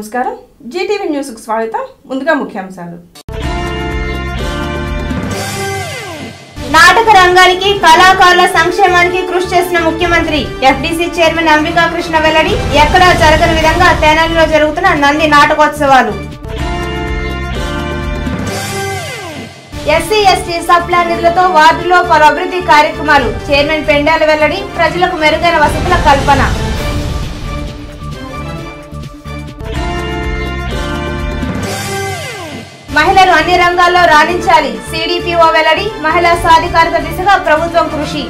నమస్కారం జీటీవీ న్యూస్కు స్వాగతం ముందుగా ముఖ్యాంశాలు నాటక రంగానికి కళాకారుల సంక్షేమానికి కృషి చేసిన ముఖ్యమంత్రి ఎఫ్డీసీ చైర్మన్ అంబికా కృష్ణ వెల్లడి ఎక్కడా జరగని విధంగా తెనాలిలో జరుగుతున్న నంది నాటకోత్సవాలు ఎస్సీ ఎస్టీ సప్లా నిధులతో వార్డులో పలు అభివృద్ధి కార్యక్రమాలు చైర్మన్ పెండాల వెల్లడి ప్రజలకు మెరుగైన వసతుల కల్పన మహిళలు అన్ని రంగాల్లో రాణించాలి సిడిపిఓ వెల్లడి మహిళా సాధికారత దిశగా ప్రభుత్వం కృషి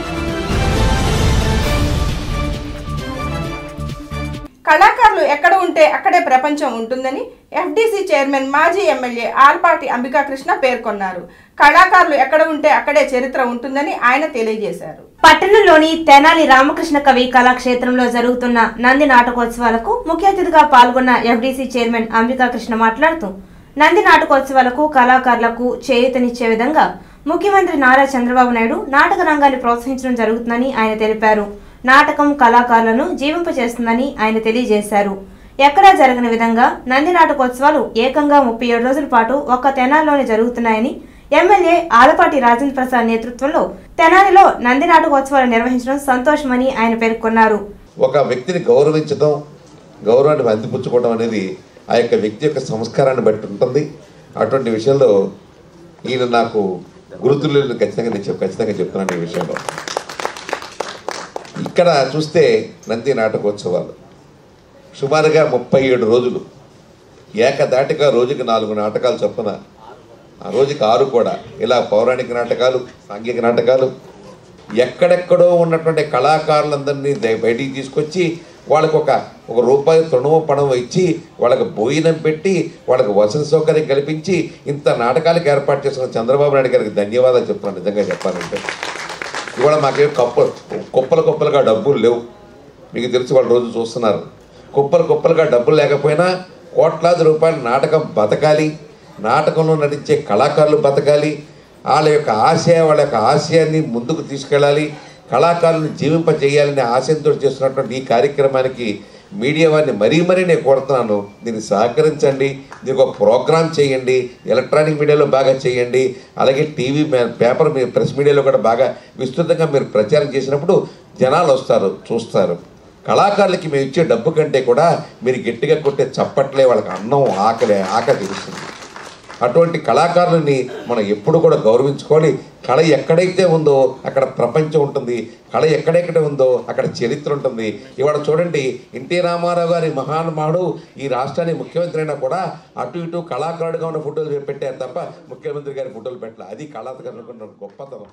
కళాకారులు ఎక్కడ ఉంటే అక్కడే ప్రపంచం ఉంటుందని ఎఫ్డీసీ చైర్మన్ మాజీ ఎమ్మెల్యే ఆల్పాటి అంబికా కృష్ణ పేర్కొన్నారు కళాకారులు ఎక్కడ ఉంటే అక్కడే చరిత్ర ఉంటుందని ఆయన తెలియజేశారు పట్టణంలోని తెనాలి రామకృష్ణ కవి కళాక్షేత్రంలో జరుగుతున్న నంది నాటకోత్సవాలకు ముఖ్య అతిథిగా పాల్గొన్న ఎఫ్డీసీ చైర్మన్ అంబికా కృష్ణ మాట్లాడుతూ నంది నాటకోత్సవాలకు కళాకారులకు చేయూతనిచ్చే విధంగా ముఖ్యమంత్రి నారా చంద్రబాబు నాయుడు నాటక రంగాన్ని ప్రోత్సహించడం జరుగుతుందని ఆయన తెలిపారు నాటకం కళాకారులను జీవింపచేస్తుందని ఆయన తెలియజేశారు ఎక్కడా జరగని విధంగా నంది నాటకోత్సవాలు ఏకంగా ముప్పై ఏడు రోజుల పాటు ఒక్క తెనాలిలోనే జరుగుతున్నాయని ఎమ్మెల్యే ఆలపాటి రాజేంద్ర ప్రసాద్ నేతృత్వంలో తెనాలిలో నంది నాటకోత్సవాలు నిర్వహించడం సంతోషమని ఆయన పేర్కొన్నారు ఒక వ్యక్తిని గౌరవించడం గౌరవాన్ని అందిపుచ్చుకోవడం అనేది ఆ యొక్క వ్యక్తి యొక్క సంస్కారాన్ని బట్టి ఉంటుంది అటువంటి విషయంలో ఈయన నాకు గురుతులు ఖచ్చితంగా నేను చెప్ ఖచ్చితంగా చెప్తున్నాను ఈ విషయంలో ఇక్కడ చూస్తే నంది నాటకోత్సవాలు సుమారుగా ముప్పై ఏడు రోజులు ఏకదాటిగా రోజుకి నాలుగు నాటకాలు చొప్పున ఆ రోజుకి ఆరు కూడా ఇలా పౌరాణిక నాటకాలు సాంఘిక నాటకాలు ఎక్కడెక్కడో ఉన్నటువంటి కళాకారులందరినీ ద- బయటికి తీసుకొచ్చి వాళ్ళకు ఒక ఒక రూపాయి తృణమో పణమో ఇచ్చి వాళ్ళకి భోజనం పెట్టి వాళ్ళకి వసతి సౌకర్యం కల్పించి ఇంత నాటకాలకు ఏర్పాటు చేసిన చంద్రబాబు నాయుడు గారికి ధన్యవాదాలు చెప్తున్నాను నిజంగా చెప్పాలంటే ఇవాళ మాకేం కప్ప కుప్పలు కుప్పలుగా డబ్బులు లేవు మీకు తెలిసి వాళ్ళు రోజు చూస్తున్నారు కుప్పలు కుప్పలుగా డబ్బులు లేకపోయినా కోట్లాది రూపాయల నాటకం బతకాలి నాటకంలో నటించే కళాకారులు బతకాలి వాళ్ళ యొక్క ఆశయ వాళ్ళ యొక్క ఆశయాన్ని ముందుకు తీసుకెళ్ళాలి కళాకారులను జీవింపజేయాలనే ఆశయంతో చేస్తున్నటువంటి ఈ కార్యక్రమానికి మీడియా వారిని మరీ మరీ నేను కోరుతున్నాను దీన్ని సహకరించండి దీనికి ఒక ప్రోగ్రామ్ చేయండి ఎలక్ట్రానిక్ మీడియాలో బాగా చేయండి అలాగే టీవీ మే- పేపర్ మీ ప్రెస్ మీడియాలో కూడా బాగా విస్తృతంగా మీరు ప్రచారం చేసినప్పుడు జనాలు వస్తారు చూస్తారు కళాకారులకి మేము ఇచ్చే డబ్బు కంటే కూడా మీరు గట్టిగా కొట్టే చప్పట్లే వాళ్ళకి అన్నం ఆకలి ఆకలి తెలుస్తుంది అటువంటి కళాకారులని మనం ఎప్పుడు కూడా గౌరవించుకోవాలి కళ ఎక్కడైతే ఉందో అక్కడ ప్రపంచం ఉంటుంది కళ ఎక్కడెక్కడ ఉందో అక్కడ చరిత్ర ఉంటుంది ఇవాళ చూడండి ఎన్టీ రామారావు గారి మహానుభావుడు ఈ రాష్ట్రానికి ముఖ్యమంత్రి అయినా కూడా అటు ఇటు కళాకారుడుగా ఉన్న ఫోటోలు పెట్టారు తప్ప ముఖ్యమంత్రి గారి ఫోటోలు పెట్టాలి అది కళాకారులకు గొప్పతనం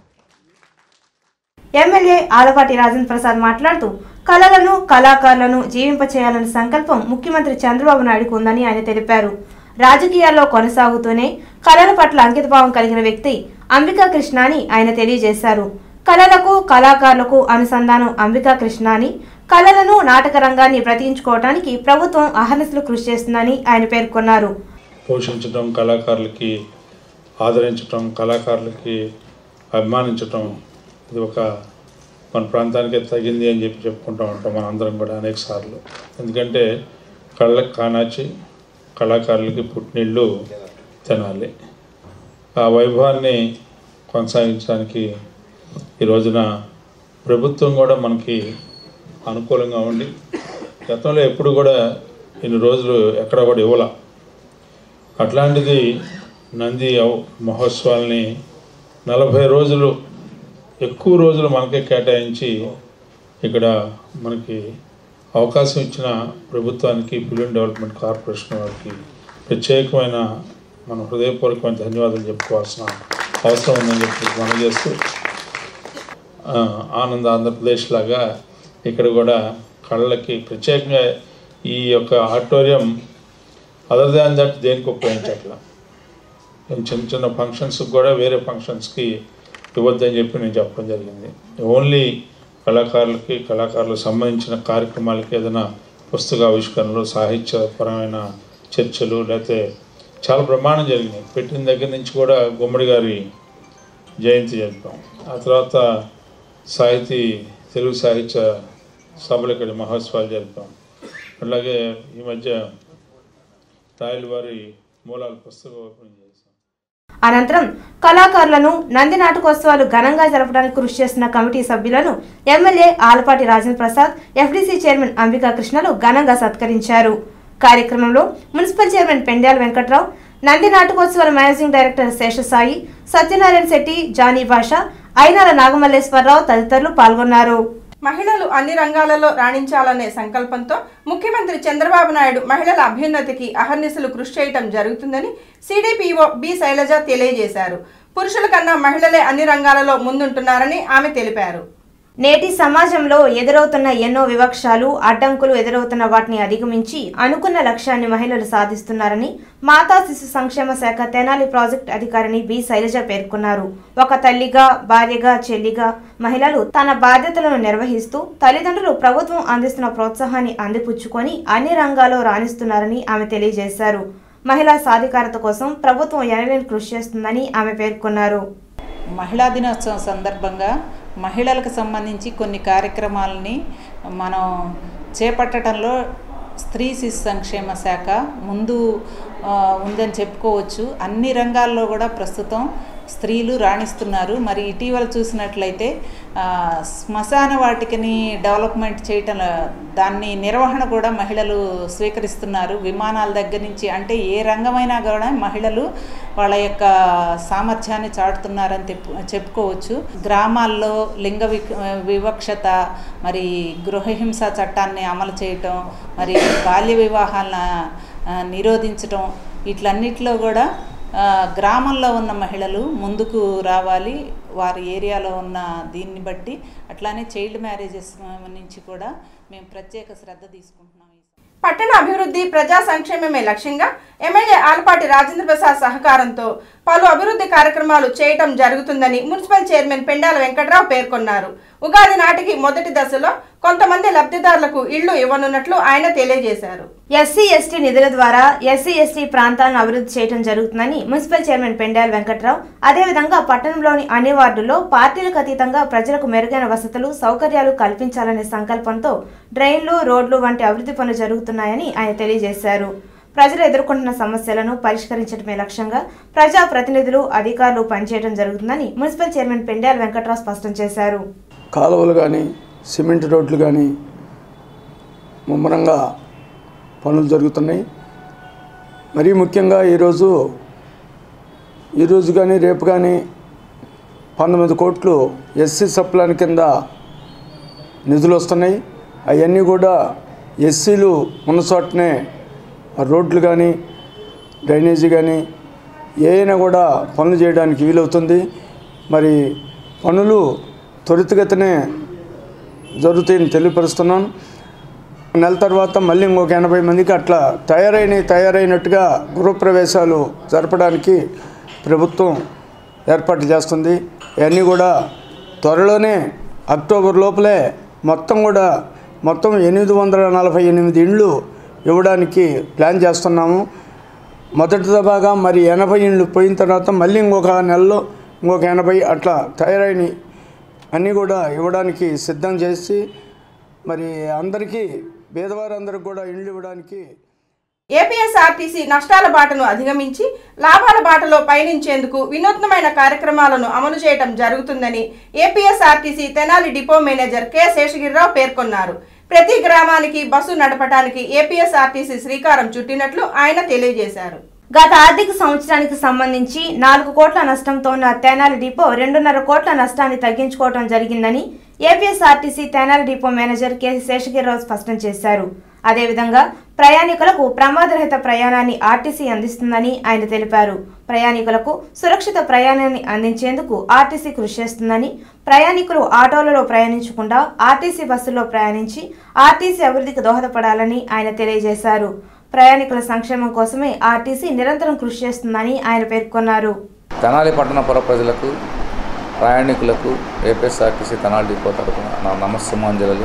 ఎమ్మెల్యే ఆలపాటి రాజేంద్ర ప్రసాద్ మాట్లాడుతూ కళలను కళాకారులను జీవింపచేయాలన్న సంకల్పం ముఖ్యమంత్రి చంద్రబాబు నాయుడుకు ఉందని ఆయన తెలిపారు రాజకీయాల్లో కొనసాగుతూనే కళల పట్ల అంకితభావం కలిగిన వ్యక్తి అంబికా కృష్ణ అని ఆయన తెలియజేశారు కళలకు కళాకారులకు అనుసంధానం అంబికా కృష్ణ అని కళలను నాటక రంగాన్ని బ్రతికించుకోవడానికి ప్రభుత్వం అహర్నిశలు కృషి చేస్తుందని ఆయన పేర్కొన్నారు పోషించడం కళాకారులకి ఆదరించటం కళాకారులకి అభిమానించటం ఇది ఒక మన ప్రాంతానికే తగింది అని చెప్పి చెప్పుకుంటూ ఉంటాం మన అందరం కూడా అనేక సార్లు ఎందుకంటే కళ్ళకి కానాచి కళాకారులకి పుట్టినిళ్ళు తినాలి ఆ వైభవాన్ని కొనసాగించడానికి ఈ రోజున ప్రభుత్వం కూడా మనకి అనుకూలంగా ఉండి గతంలో ఎప్పుడు కూడా ఇన్ని రోజులు ఎక్కడ కూడా ఇవ్వాల అట్లాంటిది నంది అవ- మహోత్సవాల్ని నలభై రోజులు ఎక్కువ రోజులు మనకే కేటాయించి ఇక్కడ మనకి అవకాశం ఇచ్చిన ప్రభుత్వానికి ఫిలిం డెవలప్మెంట్ కార్పొరేషన్ వారికి ప్రత్యేకమైన మన హృదయపూర్వకమైన ధన్యవాదాలు చెప్పుకోవాల్సిన అవసరం ఉందని చెప్పి మనం చేస్తూ ఆ, ఆనంద్ ఆంధ్రప్రదేశ్ లాగా ఇక్కడ కూడా కళ్ళకి ప్రత్యేకంగా ఈ యొక్క ఆడిటోరియం అదర్ దాన్ దట్ దేనికి ఉపయోగించట్లా నేను చిన్న చిన్న ఫంక్షన్స్కి కూడా వేరే ఫంక్షన్స్కి ఇవ్వద్దని చెప్పి నేను చెప్పడం జరిగింది ఓన్లీ కళాకారులకి కళాకారులకు సంబంధించిన కార్యక్రమాలకి ఏదైనా పుస్తక ఆవిష్కరణలు సాహిత్యపరమైన చర్చలు లేకపోతే చాలా ప్రమాణం జరిగినాయి పెట్టిన దగ్గర నుంచి కూడా గుమ్మడి గారి జయంతి జరిపాం ఆ తర్వాత సాహితీ తెలుగు సాహిత్య సభలు ఇక్కడ మహోత్సవాలు జరిపాం అలాగే ఈ మధ్య రాయలవారి మూలాల పుస్తకం ఓపెన్ చేశాం అనంతరం కళాకారులను నంది నాటకోత్సవాలు ఘనంగా జరపడానికి కృషి చేస్తున్న కమిటీ సభ్యులను MLA Alapati Rajendra Prasad FDC chairman Ambika కృష్ణలు ఘనంగా సత్కరించారు కార్యక్రమంలో మున్సిపల్ చైర్మన్ పెండ్యాల వెంకట్రావు నంది నాటకోత్సవాల managing director Seshasai Satyanarayana Shetty Johnny Basha Ainala Nagamalleswara Rao తదితరులు పాల్గొన్నారు మహిళలు అన్ని రంగాలలో రాణించాలనే సంకల్పంతో ముఖ్యమంత్రి చంద్రబాబు నాయుడు మహిళల అభ్యున్నతికి అహర్నిశలు కృషి చేయటం జరుగుతుందని సిడిపిఓ బి శైలజ తెలియజేశారు పురుషుల కన్నా మహిళలే అన్ని రంగాలలో ముందుంటున్నారని ఆమె తెలిపారు నేటి సమాజంలో ఎదురవుతున్న ఎన్నో వివక్షాలు అడ్డంకులు ఎదురవుతున్న వాటిని అధిగమించి అనుకున్న లక్ష్యాన్ని మహిళలు సాధిస్తున్నారని మాతా శిశు సంక్షేమ శాఖ తెనాలి ప్రాజెక్ట్ అధికారిని బి శైలజ పేర్కొన్నారు ఒక తల్లిగా భార్యగా చెల్లిగా మహిళలు తన బాధ్యతలను నిర్వహిస్తూ తల్లిదండ్రులు ప్రభుత్వం అందిస్తున్న ప్రోత్సాహాన్ని అందిపుచ్చుకొని అన్ని రంగాల్లో రాణిస్తున్నారని ఆమె తెలియజేశారు మహిళా సాధికారత కోసం ప్రభుత్వం ఎనలేని కృషి చేస్తుందని ఆమె పేర్కొన్నారు మహిళా దినోత్సవం సందర్భంగా మహిళలకు సంబంధించి కొన్ని కార్యక్రమాలని మనం చేపట్టడంలో స్త్రీ శిశు సంక్షేమ శాఖ ముందు ఆ, ఉందని చెప్పుకోవచ్చు అన్ని రంగాల్లో కూడా ప్రస్తుతం స్త్రీలు రాణిస్తున్నారు మరి ఇటీవల చూసినట్లయితే ఆ, శ్మశాన వాటికని డెవలప్మెంట్ చేయటం దాన్ని నిర్వహణ కూడా మహిళలు స్వీకరిస్తున్నారు విమానాల దగ్గర నుంచి అంటే ఏ రంగమైనా కూడా మహిళలు వాళ్ళ యొక్క సామర్థ్యాన్ని చాటుతున్నారని తెప్పు చెప్పుకోవచ్చు గ్రామాల్లో లింగ వి వివక్షత మరి గృహహింస చట్టాన్ని అమలు చేయటం మరి బాల్య వివాహాలను ఆ, నిరోధించటం వీటిలన్నిటిలో కూడా ఆ, గ్రామంలో ఉన్న మహిళలు ముందుకు రావాలి వారి ఏరియాలో ఉన్న దీన్ని బట్టి అట్లానే చైల్డ్ మ్యారేజెస్ నుంచి కూడా మేము ప్రత్యేక శ్రద్ధ తీసుకుంటున్నాం ఈ పట్టణ అభివృద్ధి ప్రజా సంక్షేమమే లక్ష్యంగా ఎమ్మెల్యే ఆలపాటి రాజేంద్ర ప్రసాద్ సహకారంతో పలు అభివృద్ధి కార్యక్రమాలు చేయటం జరుగుతుందని మున్సిపల్ చైర్మన్ పెండాల వెంకట్రావు పేర్కొన్నారు ఉగాది నాటికి మొదటి దశలో కొంతమంది లబ్ధిదారులకు ఇళ్లు ఇవ్వనున్నట్లు ఆయన తెలియజేశారు ఎస్సీ ఎస్టీ నిధుల ద్వారా ఎస్సీ ఎస్టీ ప్రాంతాలను అభివృద్ధి చేయడం జరుగుతుందని మున్సిపల్ చైర్మన్ పెండాల వెంకట్రావు అదేవిధంగా పట్టణంలోని అన్ని వార్డుల్లో పార్టీలకు అతీతంగా ప్రజలకు మెరుగైన వసతులు సౌకర్యాలు కల్పించాలనే సంకల్పంతో డ్రైన్లు రోడ్లు వంటి అభివృద్ధి పనులు జరుగుతున్నాయని ఆయన తెలియజేశారు ప్రజలు ఎదుర్కొంటున్న సమస్యలను పరిష్కరించడమే లక్ష్యంగా ప్రజా ప్రతినిధులు అధికారులు పనిచేయడం జరుగుతుందని మున్సిపల్ చైర్మన్ పెండాల వెంకట్రావు స్పష్టం చేశారు కాలువలు కానీ సిమెంట్ రోడ్లు కానీ ముమ్మరంగా పనులు జరుగుతున్నాయి మరీ ముఖ్యంగా ఈరోజు ఈరోజు కానీ రేపు కానీ పంతొమ్మిది కోట్లు ఎస్సీ సప్లాన్ కింద నిధులు వస్తున్నాయి అవన్నీ కూడా ఎస్సీలు ఉన్న చోటనే ఆ రోడ్లు కానీ డ్రైనేజీ కానీ ఏమైనా కూడా పనులు చేయడానికి వీలవుతుంది మరి పనులు త్వరితగతినే జరుగుతాయని తెలియపరుస్తున్నాను నెల తర్వాత మళ్ళీ ఇంకొక ఎనభై మందికి అట్లా తయారైన తయారైనట్టుగా గృహప్రవేశాలు జరపడానికి ప్రభుత్వం ఏర్పాట్లు చేస్తుంది ఇవన్నీ కూడా త్వరలోనే అక్టోబర్ లోపలే మొత్తం కూడా మొత్తం ఎనిమిది వందల నలభై ఎనిమిది ఇండ్లు ఇవ్వడానికి ప్లాన్ చేస్తున్నాము మొదటి దఫాగా మరి ఎనభై ఇండ్లు పోయిన తర్వాత మళ్ళీ ఇంకొక నెలలో ఇంకొక ఎనభై అట్లా తయారైన అన్నీ కూడా ఇవ్వడానికి సిద్ధం చేసి మరి అందరికీ పేదవారందరికి కూడా ఇండ్లు ఇవ్వడానికి ఏపీఎస్ఆర్టీసీ నష్టాల బాటను అధిగమించి లాభాల బాటలో పయనించేందుకు వినూత్నమైన కార్యక్రమాలను అమలు చేయడం జరుగుతుందని APSRTC Tenali depot manager K Seshagirirao పేర్కొన్నారు ప్రతి గ్రామానికి బస్సు నడపడానికి ఏపీఎస్ఆర్టీసీ శ్రీకారం చుట్టినట్లు ఆయన తెలియజేశారు గత ఆర్థిక సంవత్సరానికి సంబంధించి నాలుగు కోట్ల నష్టంతో ఉన్న తెనాలి డిపో రెండున్నర కోట్ల నష్టాన్ని తగ్గించుకోవడం జరిగిందని APSRTC Tenali depot manager K Seshagirirao స్పష్టం చేశారు అదేవిధంగా ప్రయాణికులకు ప్రమాదరహిత ప్రయాణాన్ని ఆర్టీసీ అందిస్తుందని ఆయన తెలిపారు ప్రయాణికులకు సురక్షిత ప్రయాణాన్ని అందించేందుకు ఆర్టీసీ కృషి చేస్తుందని ప్రయాణికులు ఆటోలలో ప్రయాణించకుండా ఆర్టీసీ బస్సుల్లో ప్రయాణించి ఆర్టీసీ అభివృద్ధికి దోహదపడాలని ఆయన తెలియజేశారు ప్రయాణికుల సంక్షేమం కోసమే ఆర్టీసీ నిరంతరం కృషి చేస్తుందని ఆయన పేర్కొన్నారు తెనాలి పట్టణ పుర ప్రజలకు ప్రయాణికులకు ఏపీఎస్ఆర్టీసీ తెనాలి డిపో తరపున నా నమస్సుమాంజలు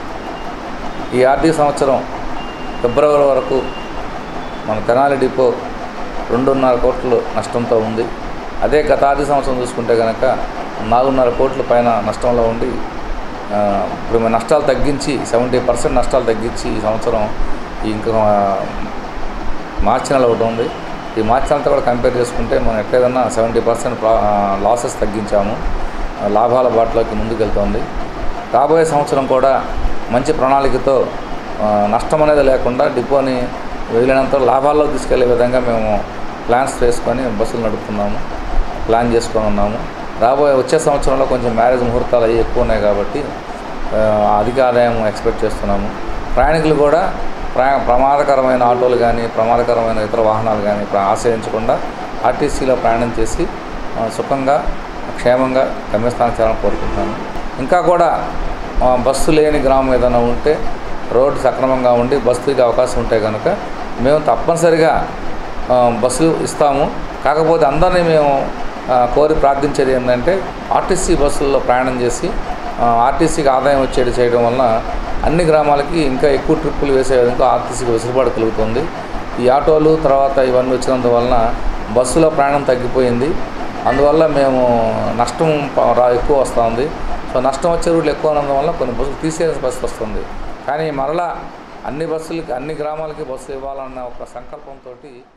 ఈ ఆర్థిక సంవత్సరం ఫిబ్రవరి వరకు మన తెనాలి డిపో రెండున్నర కోట్లు నష్టంతో ఉంది అదే గత ఆర్థిక సంవత్సరం చూసుకుంటే కనుక నాలుగున్నర కోట్ల పైన నష్టంలో ఉండి ఆ, ఇప్పుడు మన నష్టాలు తగ్గించి సెవెంటీ పర్సెంట్ నష్టాలు తగ్గించి ఈ సంవత్సరం ఈ ఇంకా మార్చి నెల ఒకటి ఉంది ఈ మార్చి నెలతో కూడా కంపేర్ చేసుకుంటే మనం ఎట్లేదన్నా సెవెంటీ పర్సెంట్ లాసెస్ తగ్గించాము ఆ, లాభాల బాటలోకి ముందుకెళ్తోంది రాబోయే సంవత్సరం కూడా మంచి ప్రణాళికతో ఆ, నష్టం అనేది లేకుండా డిపోని వీలైనంత లాభాల్లో తీసుకెళ్లే విధంగా మేము ప్లాన్స్ వేసుకొని బస్సులు నడుపుతున్నాము ప్లాన్ చేసుకొని ఉన్నాము రాబోయే వచ్చే సంవత్సరంలో కొంచెం మ్యారేజ్ ముహూర్తాలు అవి ఎక్కువ ఉన్నాయి కాబట్టి ఆ, అధిక ఆదాయం ఎక్స్పెక్ట్ చేస్తున్నాము ప్రయాణికులు కూడా ప్రా ప్రమాదకరమైన ఆటోలు కానీ ప్రమాదకరమైన ఇతర వాహనాలు కానీ ప్ర- ఆశ్రయించకుండా ఆర్టీసీలో ప్రయాణం చేసి ఆ, సుఖంగా క్షేమంగా గమ్యస్థానం చేరాలని కోరుకుంటున్నాను ఇంకా కూడా ఆ, బస్సు లేని గ్రామం ఏదైనా ఉంటే రోడ్డు సక్రమంగా ఉండి బస్సు తిరిగే అవకాశం ఉంటే కనుక మేము తప్పనిసరిగా ఆ, బస్సు ఇస్తాము కాకపోతే అందరినీ మేము ఆ, కోరి ప్రార్థించేది ఏంటంటే ఆర్టీసీ బస్సుల్లో ప్రయాణం చేసి ఆ, ఆర్టీసీకి ఆదాయం వచ్చేది చేయడం వలన అన్ని గ్రామాలకి ఇంకా ఎక్కువ ట్రిప్పులు వేసే విధంగా ఆర్టీసీకి వెసులుబాటు కలుగుతుంది ఈ ఆటోలు తర్వాత ఇవన్నీ వచ్చినందువలన బస్సులో ప్రయాణం తగ్గిపోయింది అందువల్ల మేము నష్టం ప- రా ఎక్కువ వస్తుంది సో నష్టం వచ్చే రూట్లు ఎక్కువ ఉన్నందువల్ల కొన్ని బస్సులు తీసేయాల్సిన పరిస్థితి వస్తుంది కానీ మరలా అన్ని బస్సులకి అన్ని గ్రామాలకి బస్సు ఇవ్వాలన్న ఒక సంకల్పంతో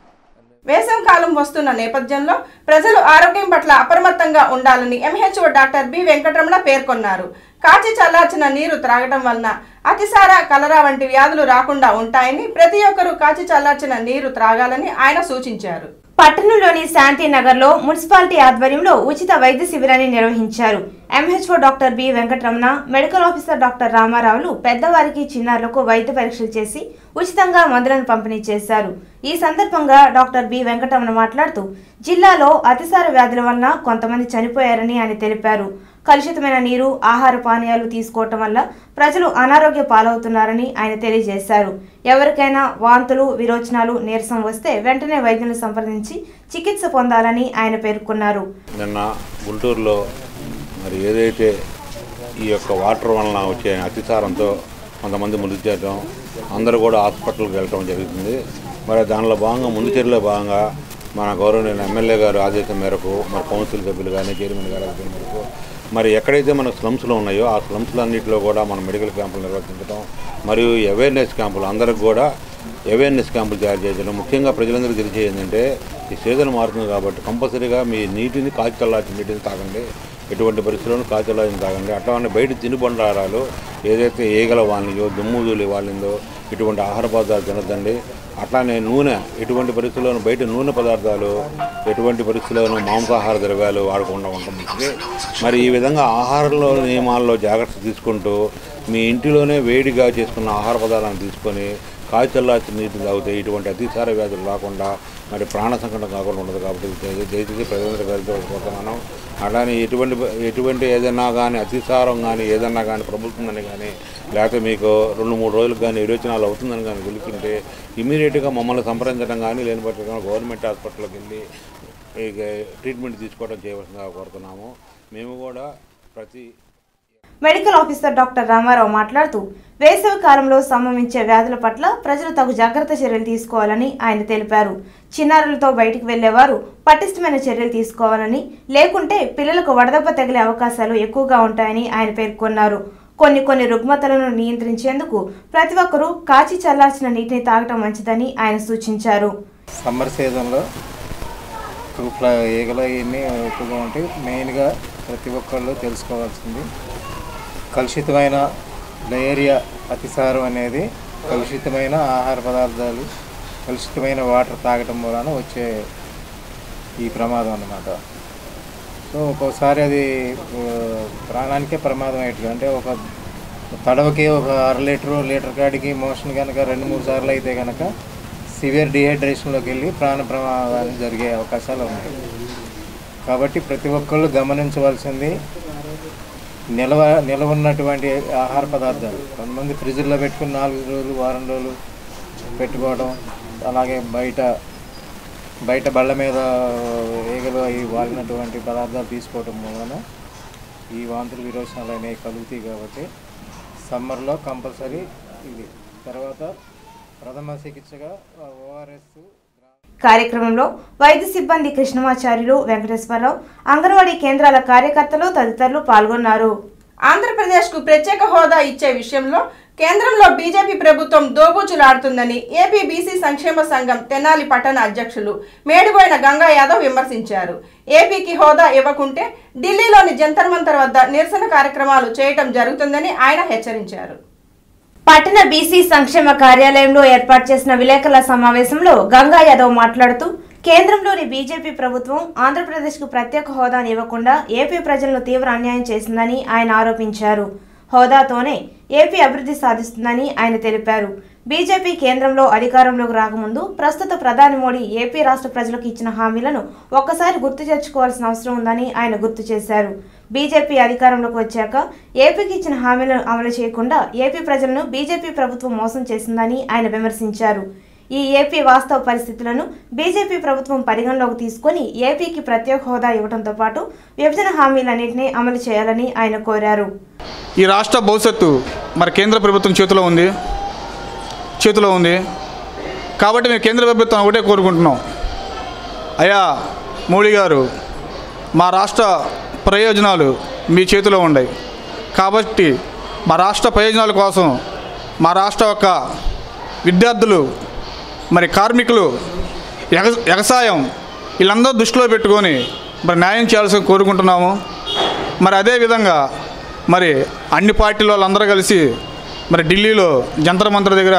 వేసవి కాలం వస్తున్న నేపథ్యంలో ప్రజలు ఆరోగ్యం పట్ల అప్రమత్తంగా ఉండాలని ఎంహెచ్ఓ డాక్టర్ బి వెంకటరమణ పేర్కొన్నారు కాచి చల్లార్చిన నీరు త్రాగటం వలన అతిసార కలరా వంటి వ్యాధులు రాకుండా ఉంటాయని ప్రతి ఒక్కరూ కాచి చల్లార్చిన నీరు త్రాగాలని ఆయన సూచించారు పట్టణంలోని శాంతి నగర్లో మున్సిపాలిటీ ఆధ్వర్యంలో ఉచిత వైద్య శిబిరాన్ని నిర్వహించారు MHO doctor B Venkataramana medical officer doctor రామారావులు పెద్దవారికి చిన్నారులకు వైద్య పరీక్షలు చేసి ఉచితంగా మందులను పంపిణీ చేశారు ఈ సందర్భంగా డాక్టర్ బి వెంకటరమణ మాట్లాడుతూ జిల్లాలో అతిసార వ్యాధుల వలన కొంతమంది చనిపోయారని ఆయన తెలిపారు కలుషితమైన నీరు ఆహార పానీయాలు తీసుకోవటం వల్ల ప్రజలు అనారోగ్య పాలవుతున్నారని ఆయన తెలియజేశారు ఎవరికైనా వాంతులు విరోచనాలు నీరసం వస్తే వెంటనే వైద్యులను సంప్రదించి చికిత్స పొందాలని ఆయన పేర్కొన్నారు నిన్న గుంటూరులో మరి ఏదైతే ఈ యొక్క వాటర్ వలన వచ్చే అతిసారంతో కొంతమంది మృతి చేయడం అందరూ కూడా హాస్పిటల్కి వెళ్ళటం జరుగుతుంది మరి దానిలో భాగంగా ముందు చర్యలో భాగంగా మన గౌరవనీయ ఎమ్మెల్యే గారు ఆదేశం మేరకు మరి కౌన్సిల్ సభ్యులు కానీ చైర్మన్ గారు ఆదేశం మేరకు మరి ఎక్కడైతే మన స్లమ్స్లో ఉన్నాయో ఆ స్లమ్స్లన్నింటిలో కూడా మనం మెడికల్ క్యాంపులు నిర్వహించడం మరియు అవేర్నెస్ క్యాంపులు అందరికి కూడా అవేర్నెస్ క్యాంపులు తయారు చేయడం ముఖ్యంగా ప్రజలందరికీ తెలిసే ఏంటంటే ఈ సీజన్ మారుతుంది కాబట్టి కంపల్సరీగా మీ నీటిని కాచి చల్లార్చిన నీటిని తాగండి ఎటువంటి పరిస్థితుల్లోనూ కాచి చల్లార్చిన తాగండి అట్లానే బయట తినుబండారాలు ఏదైతే ఈగల వాలినయో దుమ్ముదూలి వాలిందో ఇటువంటి ఆహార పదార్థాలు తినద్దండి అట్లానే నూనె ఎటువంటి పరిస్థితుల్లోనూ బయట నూనె పదార్థాలు ఎటువంటి పరిస్థితుల్లోనూ మాంసాహార ద్రవ్యాలు వాడకుండా ఉండడం మంచిది మరి ఈ విధంగా ఆహారంలో నియమాల్లో జాగ్రత్త తీసుకుంటూ మీ ఇంటిలోనే వేడిగా చేసుకున్న ఆహార పదార్థాలను తీసుకొని కాచి చల్లార్చిన నీటిని తాగితే ఇటువంటి అతిసార వ్యాధులు రాకుండా మరి ప్రాణ సంకటం కాకుండా ఉండదు కాబట్టి దయ- దయచేసి ప్రజలందరూ గారితో కోరుతున్నాను అలానే ఎటువంటి ఎటువంటి ఏదైనా కానీ అతిసారం కానీ ఏదన్నా కానీ ప్రభుత్వందని కానీ లేకపోతే మీకు రెండు మూడు రోజులకు కానీ విరోచనాలు అవుతుందని కానీ తెలిసింటే ఇమీడియట్గా మమ్మల్ని సంప్రదించడం కానీ లేని పట్ల గవర్నమెంట్ హాస్పిటల్కి వెళ్ళి ఇక ట్రీట్మెంట్ తీసుకోవడం చేయవలసిందిగా కోరుతున్నాము మేము కూడా ప్రతి మెడికల్ ఆఫీసర్ డాక్టర్ రామారావు మాట్లాడుతూ వేసవి కాలంలో సంభవించే వ్యాధుల పట్ల ప్రజలు తగు జాగ్రత్త చర్యలు తీసుకోవాలని ఆయన తెలిపారు చిన్నారులతో బయటికి వెళ్లేవారు పటిష్టమైన చర్యలు తీసుకోవాలని లేకుంటే పిల్లలకు వడదెబ్బ తగిలే అవకాశాలు ఎక్కువగా ఉంటాయని ఆయన పేర్కొన్నారు కొన్ని కొన్ని రుగ్మతలను నియంత్రించేందుకు ప్రతి ఒక్కరూ కాచి చల్లార్చిన నీటిని తాగటం మంచిదని ఆయన సూచించారు సమ్మర్ సీజన్లో ఫ్లా ఈగలు ఇవన్నీ ఎక్కువగా ఉంటాయి మెయిన్గా ప్రతి ఒక్కళ్ళు తెలుసుకోవాల్సింది కలుషితమైన డయేరియా అతిసారం అనేది కలుషితమైన ఆహార పదార్థాలు కలుషితమైన వాటర్ తాగటం వలన వచ్చే ఈ ప్రమాదం అన్నమాట సో ఒక్కోసారి అది ఆ, ప్రాణానికే ప్రమాదం అయ్యేట్టుగా అంటే ఒక తడవకి ఒక అర లీటరు లీటర్ కాడికి మోషన్ కనుక రెండు మూడు సార్లు అయితే కనుక సివియర్ డిహైడ్రేషన్లోకి వెళ్ళి ప్రాణ ప్రమాదాలు జరిగే అవకాశాలు ఉన్నాయి కాబట్టి ప్రతి ఒక్కళ్ళు గమనించవలసింది నిల్వ నిల్వ ఉన్నటువంటి ఆహార పదార్థాలు కొంతమంది ఫ్రిడ్జ్లో పెట్టుకుని నాలుగు రోజులు వారం రోజులు పెట్టుకోవడం అలాగే బయట బయట బళ్ళ మీద ఈగలు అవి వాలినటువంటి పదార్థాలు తీసుకోవడం వలన ఈ వాంతులు విరోచనాలు అనేవి కలుగుతాయి కాబట్టి సమ్మర్లో కంపల్సరీ ఇది తర్వాత ప్రథమ చికిత్సగా ఓఆర్ఎస్ కార్యక్రమంలో వైద్య సిబ్బంది కృష్ణమాచార్యులు వెంకటేశ్వరరావు అంగన్వాడీ కేంద్రాల కార్యకర్తలు తదితరులు పాల్గొన్నారు ఆంధ్రప్రదేశ్కు ప్రత్యేక హోదా ఇచ్చే విషయంలో కేంద్రంలో బీజేపీ ప్రభుత్వం దోబూచులాడుతుందని ఏపీ బీసీ సంక్షేమ సంఘం తెనాలి పట్టణ అధ్యక్షులు మేడిపోయిన గంగా యాదవ్ విమర్శించారు ఏపీకి హోదా ఇవ్వకుంటే ఢిల్లీలోని జంతర్ మంతర్ వద్ద నిరసన కార్యక్రమాలు చేయటం జరుగుతుందని ఆయన హెచ్చరించారు పట్టణ బీసీ సంక్షేమ కార్యాలయంలో ఏర్పాటు చేసిన విలేకరుల సమావేశంలో గంగా యాదవ్ మాట్లాడుతూ కేంద్రంలోని బీజేపీ ప్రభుత్వం ఆంధ్రప్రదేశ్కు ప్రత్యేక హోదాను ఇవ్వకుండా ఏపీ ప్రజలను తీవ్ర అన్యాయం చేసిందని ఆయన ఆరోపించారు హోదాతోనే ఏపీ అభివృద్ధి సాధిస్తుందని ఆయన తెలిపారు బీజేపీ కేంద్రంలో అధికారంలోకి రాకముందు ప్రస్తుత ప్రధాని మోడీ ఏపీ రాష్ట్ర ప్రజలకు ఇచ్చిన హామీలను ఒక్కసారి గుర్తు తెచ్చుకోవాల్సిన అవసరం ఉందని ఆయన గుర్తు చేశారు బీజేపీ అధికారంలోకి వచ్చాక ఏపీకి ఇచ్చిన హామీలను అమలు చేయకుండా ఏపీ ప్రజలను బీజేపీ ప్రభుత్వం మోసం చేసిందని ఆయన విమర్శించారు ఈ ఏపీ వాస్తవ పరిస్థితులను బీజేపీ ప్రభుత్వం పరిగణలోకి తీసుకొని ఏపీకి ప్రత్యేక హోదా ఇవ్వడంతో పాటు విభజన హామీలన్నింటినీ అమలు చేయాలని ఆయన కోరారు ఈ రాష్ట్ర భవిష్యత్తు మరి కేంద్ర ప్రభుత్వం చేతిలో ఉంది చేతిలో ఉంది కాబట్టి మేము కేంద్ర ప్రభుత్వం ఒకటే కోరుకుంటున్నాం అయ్యా మోడీ గారు మా రాష్ట్ర ప్రయోజనాలు మీ చేతిలో ఉన్నాయి కాబట్టి మా రాష్ట్ర ప్రయోజనాల కోసం మా రాష్ట్ర యొక్క విద్యార్థులు మరి కార్మికులు ఎగ వ్యవసాయం వీళ్ళందరూ దృష్టిలో పెట్టుకొని మరి న్యాయం చేయాల్సి కోరుకుంటున్నాము మరి అదేవిధంగా మరి అన్ని పార్టీల వాళ్ళందరూ కలిసి మరి ఢిల్లీలో జంతర్ మంతర్ దగ్గర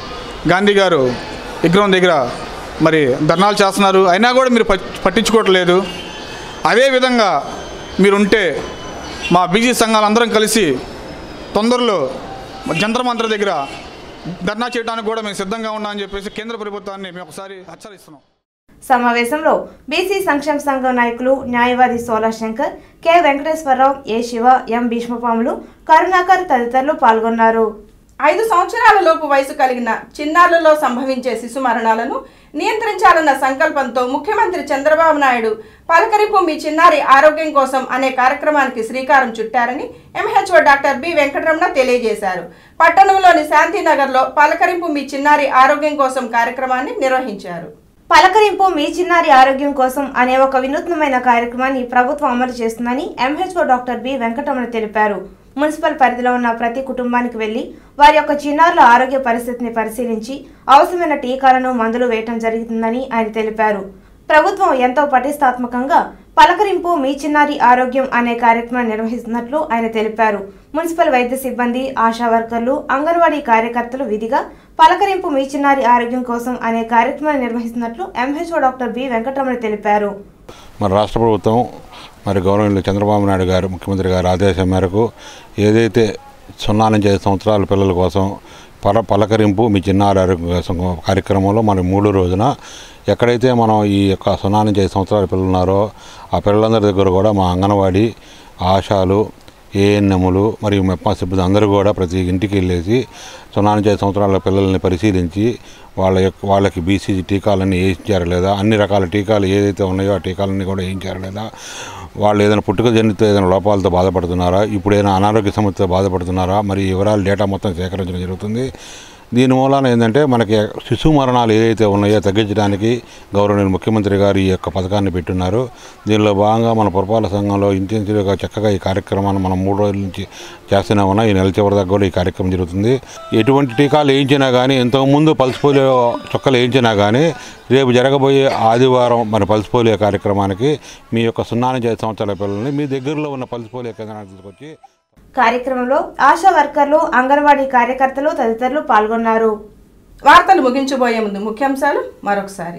గాంధీ గారు విగ్రహం దగ్గర మరి ధర్నాలు చేస్తున్నారు అయినా కూడా మీరు పట్- పట్టించుకోవట్లేదు అదేవిధంగా మీరుంటే మా బీజీ సంఘాలందరం కలిసి తొందరలో జంతర్ మంతర్ దగ్గర ధర్నా చేయడానికి కూడా మేము సిద్ధంగా ఉన్నామని చెప్పేసి కేంద్ర ప్రభుత్వాన్ని మేము ఒకసారి హెచ్చరిస్తున్నాం సమావేశంలో బీసీ సంక్షేమ సంఘం నాయకులు న్యాయవాది Sola Shankar K Venkateswararao A Siva M భీష్మపాములు కరుణాకర్ తదితరులు పాల్గొన్నారు ఐదు సంవత్సరాల లోపు వయసు కలిగిన చిన్నారులలో సంభవించే శిశు మరణాలను నియంత్రించాలన్న సంకల్పంతో ముఖ్యమంత్రి చంద్రబాబు నాయుడు పలకరింపు మీ చిన్నారి ఆరోగ్యం కోసం అనే కార్యక్రమానికి శ్రీకారం చుట్టారని ఎంహెచ్ఓ డాక్టర్ బి వెంకటరమణ తెలియజేశారు పట్టణంలోని శాంతినగర్లో పలకరింపు మీ చిన్నారి ఆరోగ్యం కోసం కార్యక్రమాన్ని నిర్వహించారు పలకరింపు మీ చిన్నారి ఆరోగ్యం కోసం అనే ఒక వినూత్నమైన కార్యక్రమాన్ని ప్రభుత్వం అమలు చేస్తుందని ఎంహెచ్ఓ డాక్టర్ బి వెంకటరమణ తెలిపారు మున్సిపల్ పరిధిలో ఉన్న ప్రతి కుటుంబానికి వెళ్లి వారి యొక్క చిన్నారుల ఆరోగ్య పరిస్థితిని పరిశీలించి అవసరమైన టీకాలను మందులు వేయటం జరుగుతుందని ఆయన తెలిపారు ప్రభుత్వం ఎంతో పటిష్టాత్మకంగా పలకరింపు మీ చిన్నారి ఆరోగ్యం అనే కార్యక్రమం నిర్వహిస్తున్నట్లు ఆయన తెలిపారు మున్సిపల్ వైద్య సిబ్బంది ఆశా వర్కర్లు అంగన్వాడీ కార్యకర్తలు విధిగా పలకరింపు మీ చిన్నారి ఆరోగ్యం కోసం అనే కార్యక్రమాన్ని నిర్వహిస్తున్నట్లు ఎంహెచ్ఓ డాక్టర్ బి వెంకటరమణ తెలిపారు మరి రాష్ట్ర ప్రభుత్వం మరి గౌరవనీయులు చంద్రబాబు నాయుడు గారు ముఖ్యమంత్రి గారి ఆదేశం మేరకు ఏదైతే సున్నా నుంచి ఐదు సంవత్సరాల పిల్లల కోసం పల పలకరింపు మీ చిన్నారి ఆరోగ్యం కోసం కార్యక్రమంలో మరి మూడో రోజున ఎక్కడైతే మనం ఈ యొక్క సున్నా నుంచి ఐదు సంవత్సరాల పిల్లలు ఉన్నారో ఆ పిల్లలందరి దగ్గర కూడా మా అంగన్వాడీ ఆశాలు ఏఎన్ఎములు మరియు మెప్పా సిబ్బంది అందరూ కూడా ప్రతి ఇంటికి వెళ్ళేసి సున్నా నుంచి ఐదు సంవత్సరాల పిల్లల్ని పరిశీలించి వాళ్ళ యొక్క వాళ్ళకి బీసీజీ టీకాలన్నీ వేయించారా లేదా అన్ని రకాల టీకాలు ఏదైతే ఉన్నాయో ఆ టీకాలన్నీ కూడా వేయించారా లేదా వాళ్ళు ఏదైనా పుట్టుక జనిత ఏదైనా లోపాలతో బాధపడుతున్నారా ఇప్పుడు ఏదైనా అనారోగ్య సమస్యతో బాధపడుతున్నారా మరి ఈ వివరాలు డేటా మొత్తం సేకరించడం జరుగుతుంది దీని మూలాన ఏంటంటే మనకి శిశు మరణాలు ఏదైతే ఉన్నాయో తగ్గించడానికి గౌరవనీయ ముఖ్యమంత్రి గారు ఈ యొక్క పథకాన్ని పెట్టున్నారు దీనిలో భాగంగా మన పురపాలక సంఘంలో ఇంటెన్సివ్గా చక్కగా ఈ కార్యక్రమాన్ని మనం మూడు రోజుల నుంచి చేస్తూనే ఉన్నాం ఈ నెల చివరి దాకా కూడా ఈ కార్యక్రమం జరుగుతుంది ఎటువంటి టీకాలు వేయించినా కానీ ఇంతకుముందు పల్స్ పోలియో చుక్కలు వేయించినా కానీ రేపు జరగబోయే ఆదివారం మన పల్స్ పోలియో కార్యక్రమానికి మీ యొక్క సున్నా నుంచి ఐదు సంవత్సరాల పిల్లల్ని మీ దగ్గరలో ఉన్న పల్స్ పోలియో కేంద్రానికి తీసుకొచ్చి కార్యక్రమంలో ఆశా వర్కర్లు అంగన్వాడీ కార్యకర్తలు తదితరులు పాల్గొన్నారు వార్తలు ముగించబోయే ముందు ముఖ్యాంశాలు మరొకసారి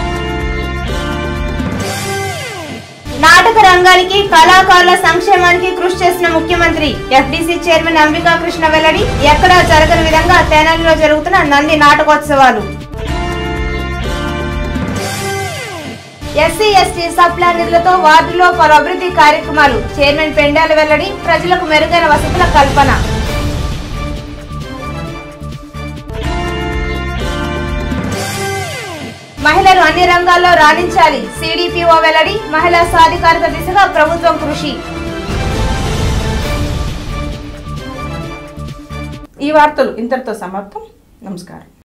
నాటక రంగానికి కళాకారుల సంక్షేమానికి కృషి చేసిన ముఖ్యమంత్రి ఎఫ్డీసీ చైర్మన్ అంబికా కృష్ణ వెల్లడి ఎక్కడా జరగని విధంగా తెనాలిలో జరుగుతున్న నంది నాటకోత్సవాలు ఎస్సీ ఎస్టీ సప్లా నిధులతో వార్డులో పలు అభివృద్ధి కార్యక్రమాలు చైర్మన్ పెండాల వెల్లడి ప్రజలకు మెరుగైన వసతుల కల్పన మహిళలు అన్ని రంగాల్లో రాణించాలి సిడిపిఓ వెల్లడి మహిళా సాధికారత దిశగా ప్రభుత్వం కృషి ఈ వార్తలు ఇంతటితో సమాప్తం నమస్కారం